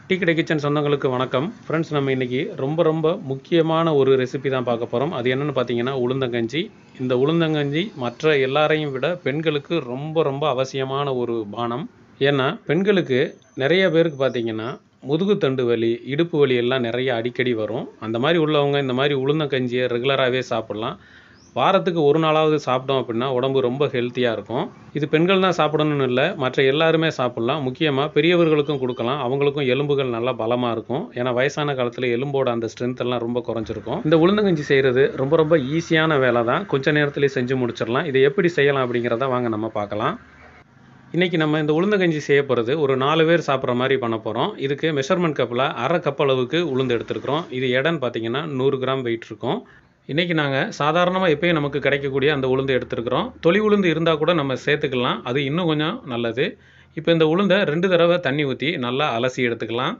tea கடை kitchen சொந்தங்களுக்கு வணக்கம் ஃப்ரெண்ட்ஸ் நம்ம இன்றைக்கி ரொம்ப ரொம்ப முக்கியமான ஒரு ரெசிபி தான் பார்க்க போகிறோம் அது என்னென்னு பார்த்தீங்கன்னா உளுந்தங்கஞ்சி இந்த உளுந்தங்கஞ்சி மற்ற எல்லாரையும் விட பெண்களுக்கு ரொம்ப ரொம்ப அவசியமான ஒரு பானம் ஏன்னா பெண்களுக்கு நிறைய பேருக்கு பார்த்தீங்கன்னா முதுகுத்தண்டு வலி இடுப்பு வலி எல்லாம் நிறைய அடிக்கடி வரும் அந்த மாதிரி உள்ளவங்க இந்த மாதிரி உளுந்தங்கஞ்சியை ரெகுலராகவே சாப்பிட்லாம் வாரத்துக்கு ஒரு நாளாவது சாப்பிட்டோம் அப்படின்னா உடம்பு ரொம்ப ஹெல்த்தியாக இருக்கும் இது பெண்கள் தான் சாப்பிடணும்னு இல்லை மற்ற எல்லாருமே சாப்பிட்லாம் முக்கியமாக பெரியவர்களுக்கும் கொடுக்கலாம் அவங்களுக்கும் எலும்புகள் நல்லா பலமாக இருக்கும் ஏன்னா வயசான காலத்தில் எலும்போட அந்த ஸ்ட்ரென்த் எல்லாம் ரொம்ப குறைஞ்சிருக்கும் இந்த உளுந்தங்கஞ்சி செய்கிறது ரொம்ப ரொம்ப ஈஸியான வேலை தான் கொஞ்ச நேரத்துலேயே செஞ்சு முடிச்சிடலாம் இதை எப்படி செய்யலாம் அப்படிங்கிறத வாங்க நம்ம பார்க்கலாம் இன்றைக்கி நம்ம இந்த உளுந்தங்கஞ்சி செய்ய போகிறது ஒரு நாலு பேர் சாப்பிட்ற மாதிரி பண்ண போகிறோம் இதுக்கு மெஷர்மெண்ட் கப்பில் அரை கப் அளவுக்கு உளுந்து எடுத்துருக்குறோம் இது எடைன்னு பார்த்தீங்கன்னா நூறு கிராம் வெயிட் இருக்கும் இன்றைக்கி நாங்கள் சாதாரணமாக எப்பயும் நமக்கு கிடைக்கக்கூடிய அந்த உளுந்து எடுத்துருக்குறோம் தொளி உளுந்து இருந்தால் கூட நம்ம சேர்த்துக்கலாம் அது இன்னும் கொஞ்சம் நல்லது இப்போ இந்த உளுந்தை ரெண்டு தடவை தண்ணி ஊற்றி நல்லா அலசி எடுத்துக்கலாம்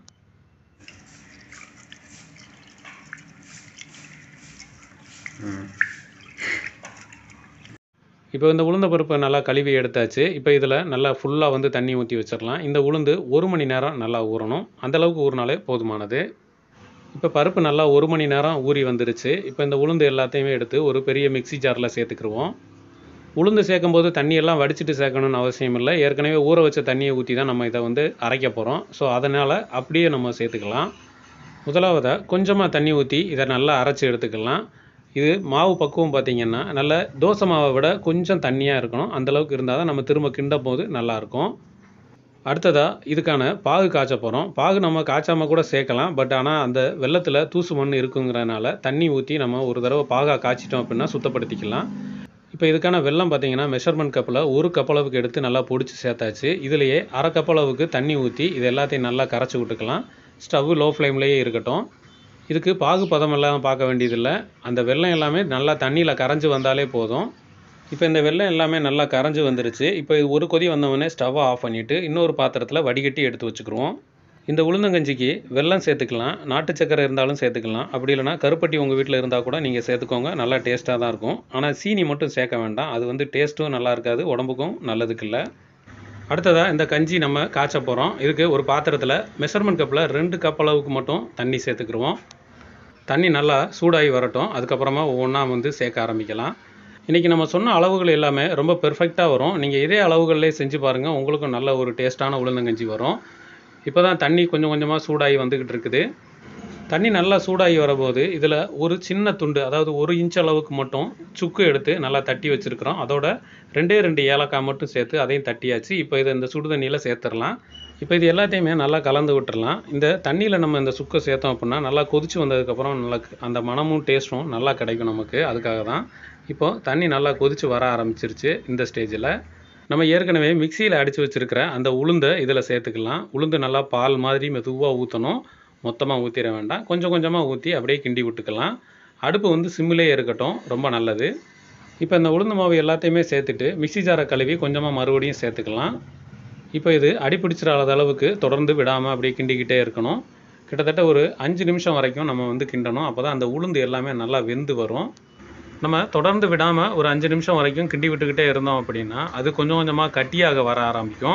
இப்போ இந்த உளுந்த பருப்பை நல்லா கழுவி எடுத்தாச்சு இப்போ இதில் நல்லா ஃபுல்லாக வந்து தண்ணி ஊற்றி வச்சிடலாம் இந்த உளுந்து ஒரு மணி நேரம் நல்லா ஊறணும் அந்தளவுக்கு ஊறினாலே போதுமானது இப்போ பருப்பு நல்லா ஒரு மணி நேரம் ஊறி வந்துருச்சு இப்போ இந்த உளுந்து எல்லாத்தையுமே எடுத்து ஒரு பெரிய மிக்சி ஜாரில் சேர்த்துக்கிருவோம் உளுந்து சேர்க்கும்போது தண்ணியெல்லாம் வடிச்சிட்டு சேர்க்கணும்னு அவசியம் இல்லை ஏற்கனவே ஊற வச்ச தண்ணியை ஊற்றி தான் நம்ம இதை வந்து அரைக்க போகிறோம் ஸோ அதனால் அப்படியே நம்ம சேர்த்துக்கலாம் முதலாவதாக கொஞ்சமாக தண்ணி ஊற்றி இதை நல்லா அரைச்சி எடுத்துக்கலாம் இது மாவு பக்குவம் பார்த்திங்கன்னா நல்ல தோசை மாவை விட கொஞ்சம் தண்ணியாக இருக்கணும் அந்தளவுக்கு இருந்தால் தான் நம்ம திரும்ப கிண்டும் போது நல்லாயிருக்கும் அடுத்ததாக இதுக்கான பாகு காய்ச்ச போகிறோம் பாகு நம்ம காய்ச்சாமல் கூட சேர்க்கலாம் பட் ஆனால் அந்த வெள்ளத்தில் தூசு மண் இருக்குங்கிறனால தண்ணி ஊற்றி நம்ம ஒரு தடவை பாகா காய்ச்சிட்டோம் அப்படின்னா சுத்தப்படுத்திக்கலாம் இப்போ இதுக்கான வெள்ளம் பார்த்தீங்கன்னா மெஷர்மெண்ட் கப்பில் ஒரு கப் அளவுக்கு எடுத்து நல்லா பொடிச்சு சேர்த்தாச்சு இதுலேயே அரை கப் அளவுக்கு தண்ணி ஊற்றி இது எல்லாத்தையும் நல்லா கரைச்சி விட்டுக்கலாம் ஸ்டவ் லோ ஃப்ளேம்லேயே இருக்கட்டும் இதுக்கு பாகு பதம் எல்லாம் பார்க்க வேண்டியதில்லை அந்த வெள்ளம் எல்லாமே நல்லா தண்ணியில் கரைஞ்சி வந்தாலே போதும் இப்போ இந்த வெள்ளம் எல்லாமே நல்லா கரைஞ்சி வந்துருச்சு இப்போ இது ஒரு கொதி வந்தவொடனே ஸ்டவ்வை ஆஃப் பண்ணிவிட்டு இன்னொரு பாத்திரத்தில் வடிகட்டி எடுத்து வச்சுக்கிருவோம் இந்த உளுந்தங்கஞ்சிக்கு வெல்லம் சேர்த்துக்கலாம் நாட்டு சக்கரை இருந்தாலும் சேர்த்துக்கலாம் அப்படி இல்லைனா கருப்பட்டி உங்கள் வீட்டில் இருந்தால் கூட நீங்கள் சேர்த்துக்கோங்க நல்லா டேஸ்ட்டாக தான் இருக்கும் ஆனால் சீனி மட்டும் சேர்க்க வேண்டாம் அது வந்து டேஸ்ட்டும் நல்லா இருக்காது உடம்புக்கும் நல்லதுக்கு இல்லை அடுத்ததாக இந்த கஞ்சி நம்ம காய்ச்ச போகிறோம் இதுக்கு ஒரு பாத்திரத்தில் மெஷர்மெண்ட் கப்பில் ரெண்டு கப் அளவுக்கு மட்டும் தண்ணி சேர்த்துக்கிருவோம் தண்ணி நல்லா சூடாகி வரட்டும் அதுக்கப்புறமா ஒவ்வொன்றா வந்து சேர்க்க ஆரம்பிக்கலாம் இன்றைக்கி நம்ம சொன்ன அளவுகள் எல்லாமே ரொம்ப பெர்ஃபெக்டாக வரும் நீங்கள் இதே அளவுகள்லேயே செஞ்சு பாருங்கள் உங்களுக்கும் நல்ல ஒரு டேஸ்ட்டான உளுந்தங்கஞ்சி வரும் இப்போ தான் தண்ணி கொஞ்சம் கொஞ்சமாக சூடாகி வந்துக்கிட்டு இருக்குது தண்ணி நல்லா சூடாகி வரபோது இதில் ஒரு சின்ன துண்டு அதாவது ஒரு இன்ச் அளவுக்கு மட்டும் சுக்கு எடுத்து நல்லா தட்டி வச்சுருக்கிறோம் அதோட ரெண்டே ரெண்டு ஏலக்காய் மட்டும் சேர்த்து அதையும் தட்டியாச்சு இப்போ இதை இந்த சுடு தண்ணியில் சேர்த்துடலாம் இப்போ இது எல்லாத்தையுமே நல்லா கலந்து விட்டுறலாம் இந்த தண்ணியில் நம்ம இந்த சுக்கை சேர்த்தோம் அப்படின்னா நல்லா கொதிச்சு வந்ததுக்கப்புறம் நல்லா அந்த மனமும் டேஸ்ட்டும் நல்லா கிடைக்கும் நமக்கு அதுக்காக தான் இப்போது தண்ணி நல்லா கொதித்து வர ஆரம்பிச்சிருச்சு இந்த ஸ்டேஜில் நம்ம ஏற்கனவே மிக்சியில் அடித்து வச்சுருக்கிற அந்த உளுந்தை இதில் சேர்த்துக்கலாம் உளுந்து நல்லா பால் மாதிரி மெதுவாக ஊற்றணும் மொத்தமாக ஊற்றிட வேண்டாம் கொஞ்சம் கொஞ்சமாக ஊற்றி அப்படியே கிண்டி விட்டுக்கலாம் அடுப்பு வந்து சிம்மிலே இருக்கட்டும் ரொம்ப நல்லது இப்போ இந்த உளுந்து மாவு எல்லாத்தையுமே சேர்த்துட்டு மிக்சி ஜாரை கழுவி கொஞ்சமாக மறுபடியும் சேர்த்துக்கலாம் இப்போ இது அடிப்பிடிச்சிடாத அளவுக்கு தொடர்ந்து விடாமல் அப்படியே கிண்டிக்கிட்டே இருக்கணும் கிட்டத்தட்ட ஒரு அஞ்சு நிமிஷம் வரைக்கும் நம்ம வந்து கிண்டணும் அப்போ தான் அந்த உளுந்து எல்லாமே நல்லா வெந்து வரும் நம்ம தொடர்ந்து விடாமல் ஒரு அஞ்சு நிமிஷம் வரைக்கும் கிண்டி விட்டுக்கிட்டே இருந்தோம் அப்படின்னா அது கொஞ்சம் கொஞ்சமாக கட்டியாக வர ஆரம்பிக்கும்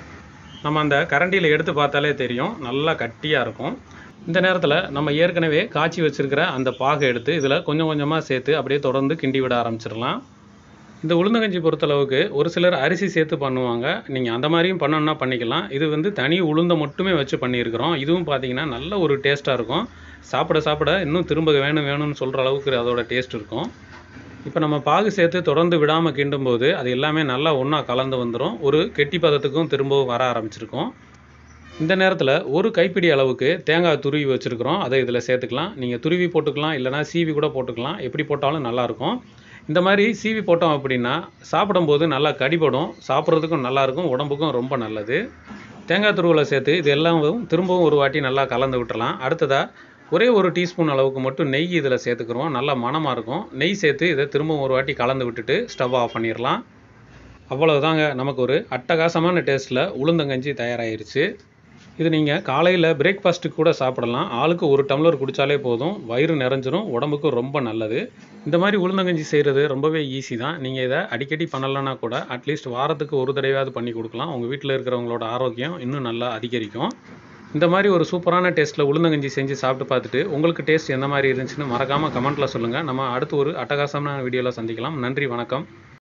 நம்ம அந்த கரண்டியில் எடுத்து பார்த்தாலே தெரியும் நல்லா கட்டியாக இருக்கும் இந்த நேரத்தில் நம்ம ஏற்கனவே காய்ச்சி வச்சுருக்கிற அந்த பாகை எடுத்து இதில் கொஞ்சம் கொஞ்சமாக சேர்த்து அப்படியே தொடர்ந்து கிண்டி விட ஆரம்பிச்சிடலாம் இந்த உளுந்தங்கஞ்சி பொறுத்தளவுக்கு ஒரு சிலர் அரிசி சேர்த்து பண்ணுவாங்க நீங்கள் அந்த மாதிரியும் பண்ணணுன்னா பண்ணிக்கலாம் இது வந்து தனி உளுந்தை மட்டுமே வச்சு பண்ணியிருக்கிறோம் இதுவும் பார்த்தீங்கன்னா நல்ல ஒரு டேஸ்ட்டாக இருக்கும் சாப்பிட சாப்பிட இன்னும் திரும்ப வேணும் வேணும்னு சொல்கிற அளவுக்கு அதோட டேஸ்ட் இருக்கும் இப்போ நம்ம பாகு சேர்த்து தொடர்ந்து விடாமல் கிண்டும் போது அது எல்லாமே நல்லா ஒன்றா கலந்து வந்துடும் ஒரு கெட்டி பதத்துக்கும் திரும்பவும் வர ஆரம்பிச்சிருக்கோம் இந்த நேரத்தில் ஒரு கைப்பிடி அளவுக்கு தேங்காய் துருவி வச்சுருக்கிறோம் அதை இதில் சேர்த்துக்கலாம் நீங்கள் துருவி போட்டுக்கலாம் இல்லைனா சீவி கூட போட்டுக்கலாம் எப்படி போட்டாலும் நல்லாயிருக்கும் இந்த மாதிரி சீவி போட்டோம் அப்படின்னா சாப்பிடும்போது நல்லா கடிபடும் சாப்பிட்றதுக்கும் நல்லாயிருக்கும் உடம்புக்கும் ரொம்ப நல்லது தேங்காய் துருவலை சேர்த்து இது எல்லாம் திரும்பவும் ஒரு வாட்டி நல்லா கலந்து விட்டுறலாம் அடுத்ததாக ஒரே ஒரு டீஸ்பூன் அளவுக்கு மட்டும் நெய் இதில் சேர்த்துக்கிறோம் நல்லா மணமாக இருக்கும் நெய் சேர்த்து இதை திரும்பவும் ஒரு வாட்டி கலந்து விட்டுட்டு ஸ்டவ் ஆஃப் பண்ணிடலாம் அவ்வளவுதாங்க நமக்கு ஒரு அட்டகாசமான டேஸ்ட்டில் உளுந்தங்கஞ்சி தயாராகிருச்சு இது நீங்கள் காலையில் பிரேக்ஃபாஸ்ட்டுக்கு கூட சாப்பிடலாம் ஆளுக்கு ஒரு டம்ளர் குடித்தாலே போதும் வயிறு நிறைஞ்சிரும் உடம்புக்கு ரொம்ப நல்லது இந்த மாதிரி உளுந்தங்கஞ்சி செய்கிறது ரொம்பவே ஈஸி தான் நீங்கள் இதை அடிக்கடி பண்ணலைன்னா கூட அட்லீஸ்ட் வாரத்துக்கு ஒரு தடவையாவது பண்ணி கொடுக்கலாம் உங்கள் வீட்டில் இருக்கிறவங்களோட ஆரோக்கியம் இன்னும் நல்லா அதிகரிக்கும் இந்த மாதிரி ஒரு சூப்பரான டேஸ்ட்டில் உளுந்தங்கஞ்சி செஞ்சு சாப்பிட்டு பார்த்துட்டு உங்களுக்கு டேஸ்ட் எந்த மாதிரி இருந்துச்சுன்னு மறக்காமல் கமெண்ட்டில் சொல்லுங்கள் நம்ம அடுத்து ஒரு அட்டகாசமான வீடியோவில் சந்திக்கலாம் நன்றி வணக்கம்